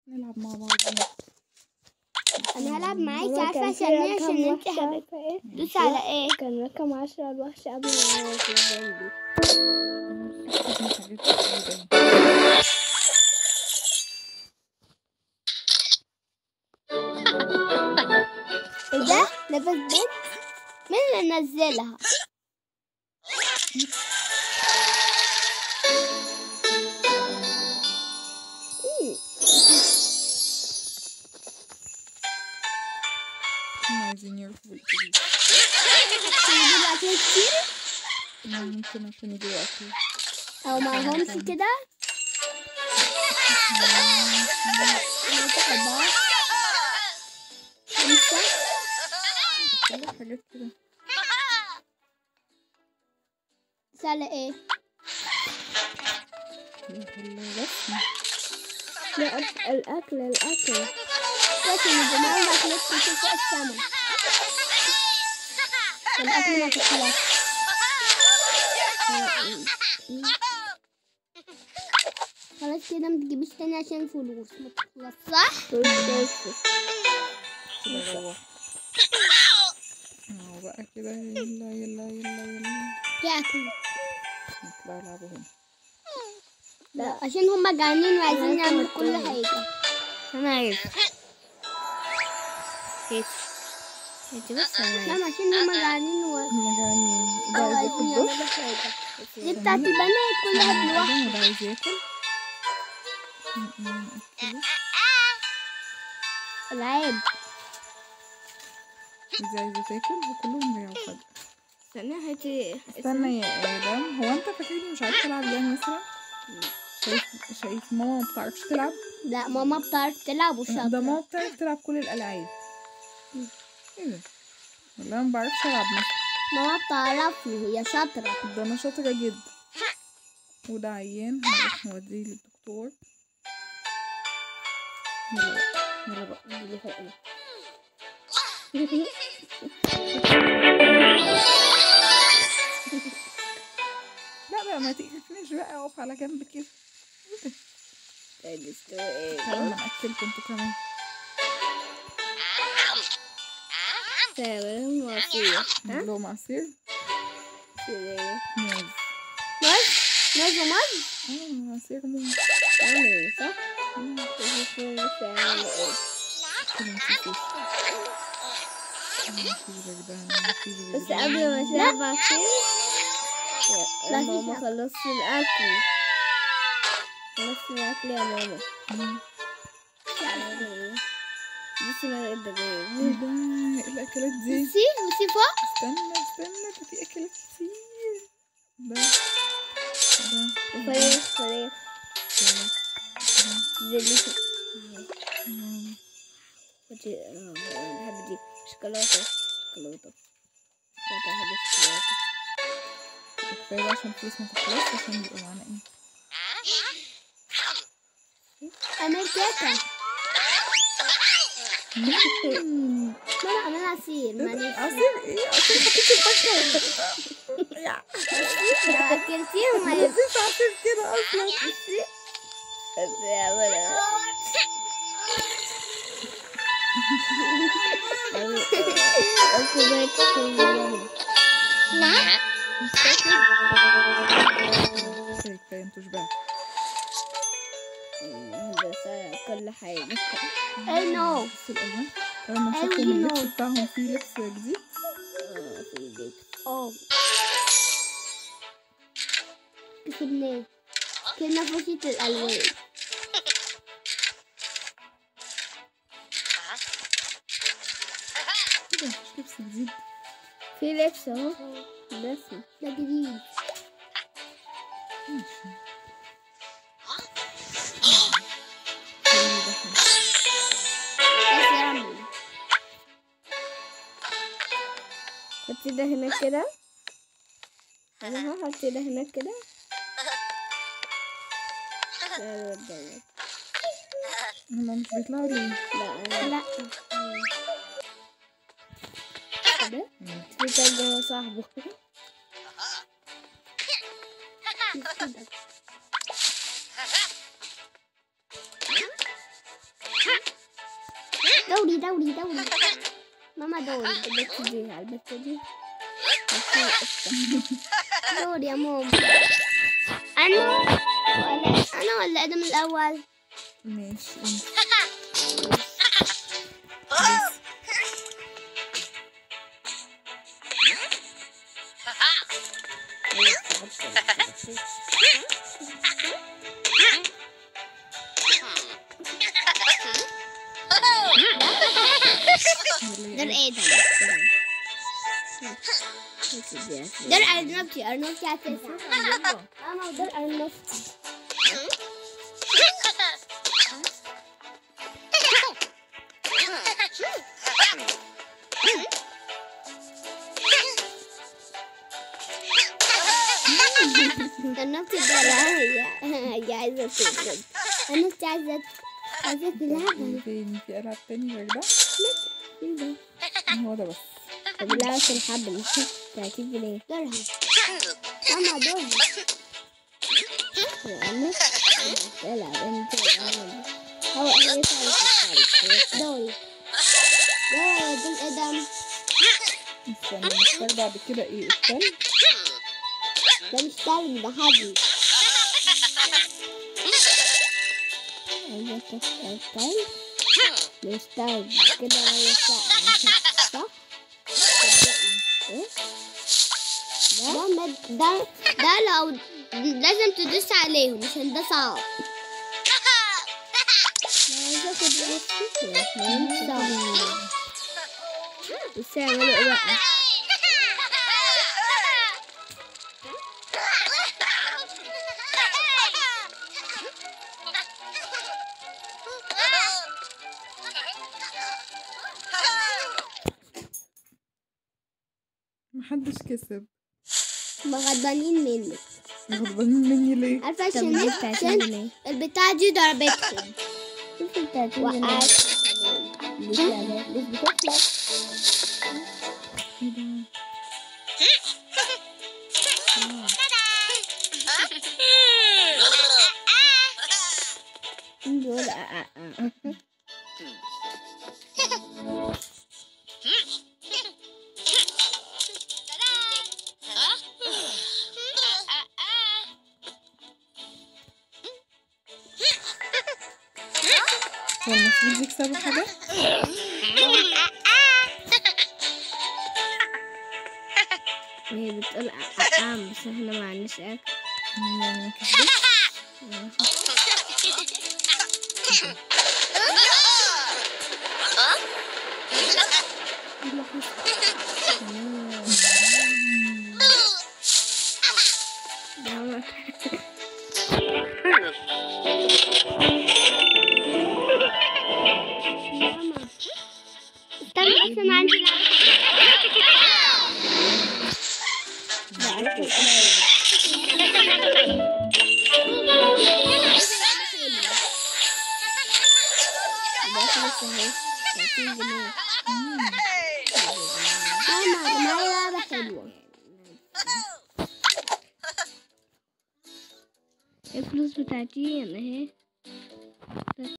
نلعب مع بعض انا هلعب معاكي هو عارفه كان في عشان ايه رقم عشان انت وحش، حبيبتي عارفة ايه؟ دوسي على ايه كان رقم عشرة الوحش قبل ما يموت الزومبي حاجات كتير أوي. ايه ده نفس بنت مين اللي نزلها هم عايزين يركبوا الأتوبيس دول اكل كتير ما ممكن عشان يجيبوا أكل او معهمش كده أربعة خمسة كل حاجات كده سالة ايه الرسم لا أك- الأكل الأكل بس من زمان ما اكلتش فوق السما الاكل ما تخلص خلاص كده ما تجيبيش تاني عشان الفلوس ما تخلص صح كده روح اهو بقى كده يلا يلا يلا يلا ياكل نطلع يلعبوا هنا لا عشان هما جعانين وعايزين نعمل كل حاجة أنا عايز هيك هيك بس أنا عايز لا عشان هما جعانين و هم جعانين ده أو عايز عايزين ياكل يعملوا بص حاجة دي بتاعت البنات كل واحد لوحده وده عايز ياكل م- م- أكله. العاب دي عايزة تاكل وكلهم بيلعبوا فجأة استنى هاتي استنى يا آدم هو أنت فاكرني مش عارفة ألعب يعني مثلا شايف شايف ماما ما بتعرفش تلعب لا ماما بتعرف تلعب ده وشاطرة ماما بتعرف تلعب كل الألعاب ايه ده ولا أنا ما بعرفش ألعب مثلا ماما بتعرفني هي شاطرة ده أنا شاطرة جدا وده عيان هنروح نوديه للدكتور يلا بقى يلا بقى اديله حقنة لا بقى ما تقرفنيش بقى اقف على جنب كده تعالوا ما ناكلكم انتوا كمان تمام وصية نجيب لهم عصير سيرية موز مز مز ومز اه عصير موز تعمل صح؟ مم. تشوفوا بس أعمل إيه كده نسيتوش نسيبك ده نسيبك بس ده. قبل ما أشرب عصير لا، يا في ماما شك. خلصت الأكل خلصت الأكل يا ماما مم. بصي ما ايه الدجاج ده ايه الاكلات دي بصي بصي فوق استنى استنى ده في اكلات كتير ده ده وفريخ فريخ ده زلي مم. ودي آه، بحب دي شوكولاتة شوكولاتة لا بحب الشوكولاتة كفايه بقى عشان الفلوس ما تخلصش عشان يبقى معانا ايه اعمل كيكة مم. ماما اعمل عصير ده- ده معلش عصير ايه عصير حطيت الفاكهه يا لا اكلتيه ما وما نزلش عصير كده اصلا كوباية شاي نعم كفايه كفايه انتوا شبعتوا بس كل حاجة اي نو بص الالوان لما أيوة نشوفهم اللبس نو. بتاعهم فيه لبس جديد آه، في لبس اه كسبناه كنا فرشة الالوان ايه ده مش لبس جديد في لبس اهو رسم ده جديد ماشي ايه ده حلو. بس يا عمي حطي ده هناك كده اها حطي ده هناك كده لا لا لا هما مش بيطلعوا ليه لا انا لا كده في تلج هو صاحبه مش كده دوري دوري دوري ماما دوري البت دي البت دي دوري يا ماما انا ولا انا ولا ادم الاول ماشي انت دور ادم دور ارنبتي ارنبتي على تسعة ماما دور ارنبتي ارنبتي ده لا هي هي عايزة تلعب ارنبتي عايزة عايزة تلعب تاني في ألعاب تاني غير ده هو ده بس طب لا في الحبل 30 جنيه دورها ماما دورها يعني تلعب انت هو هي تعرف دوري دوري دول ادم استنى نختار بعد كده ايه التلج ده مش تلج ده حبل عايزة تسأل طيب يستوعب كده هي ساعة صح؟ ايه؟ ده مد ده ده لو لازم تدوس عليهم عشان ده صعب عايزة اخد نفسي صح بس يعملوا ايه بقى؟ محدش كسب ما غضبانين منك غضبانين مني ليه عارفة طب عشان ليه عشان 30 جنيه؟ البتاعة دي ضربتهم شوف ال 30 جنيه وقعت مش لا- مش بتطلع ايه ده آه. دول آه، آه، آه. هو المفروض يكسبوا حاجة هي بتقول آه، آه، آه، بس احنا ما عندناش اكل يعني ما كسبتش ده هو- استنى بس انا عندي لعبة ده اكل قليل ده اكل صحيح 30 جنيه ماما معايا لعبة حلوة الفلوس بتاعتي اهي